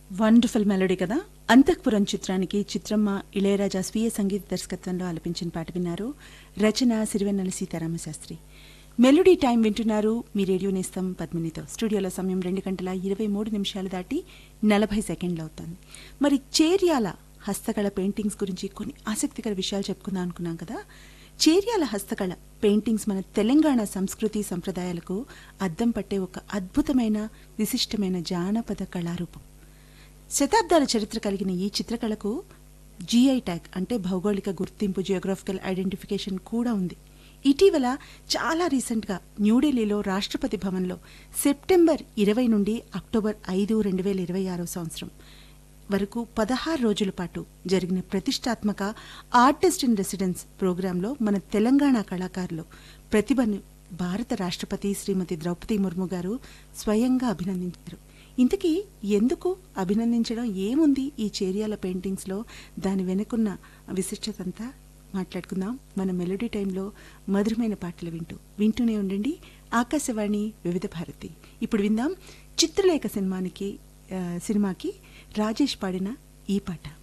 wonderful melody కదా అంతఃపురం చిత్రానికి చిత్రమ్మ ఇళయరాజా స్వీయ సంగీత దర్శకత్వంలో ఆలపించిన పాట విన్నారు రచన సిరివెన్నెల సీతారామ శాస్త్రి మెలోడీ టైం వింటున్నారు మీ రేడియో నేస్తం పద్మినితో స్టూడియోలో సమయం రెండు గంటల ఇరవై మూడు నిమిషాలు దాటి నలభై సెకండ్లు అవుతుంది మరి చేర్యాల హస్తకళ పెయింటింగ్స్ గురించి కొన్ని ఆసక్తికర విషయాలు చెప్పుకుందాం అనుకున్నాం కదా చేర్యాల హస్తకళ పెయింటింగ్స్ మన తెలంగాణ సంస్కృతి సంప్రదాయాలకు అద్దం పట్టే ఒక అద్భుతమైన విశిష్టమైన జానపద కళారూపం శతాబ్దాల చరిత్ర కలిగిన ఈ చిత్రకళకు జీఐ ట్యాగ్ అంటే భౌగోళిక గుర్తింపు జియోగ్రాఫికల్ ఐడెంటిఫికేషన్ కూడా ఉంది ఇటీవల చాలా రీసెంట్గా న్యూఢిల్లీలో రాష్ట్రపతి భవన్లో సెప్టెంబర్ ఇరవై నుండి అక్టోబర్ ఐదు రెండు వేల ఇరవై ఆరో సంవత్సరం వరకు పదహారు రోజుల పాటు జరిగిన ప్రతిష్టాత్మక ఆర్టిస్ట్ ఇన్ రెసిడెన్స్ ప్రోగ్రాంలో మన తెలంగాణ కళాకారులు ప్రతిభను భారత రాష్ట్రపతి శ్రీమతి ద్రౌపది ముర్ము గారు స్వయంగా అభినందించారు ఇంతకీ ఎందుకు అభినందించడం ఏముంది ఈ చేరియాల పెయింటింగ్స్లో దాని వెనుకున్న విశిష్టతంతా మాట్లాడుకుందాం మన మెలోడీ టైంలో మధురమైన పాటలు వింటూ వింటూనే ఉండండి ఆకాశవాణి వివిధ భారతి ఇప్పుడు విందాం చిత్రలేఖ సినిమానికి ఆ, సినిమాకి రాజేష్ పాడిన ఈ పాట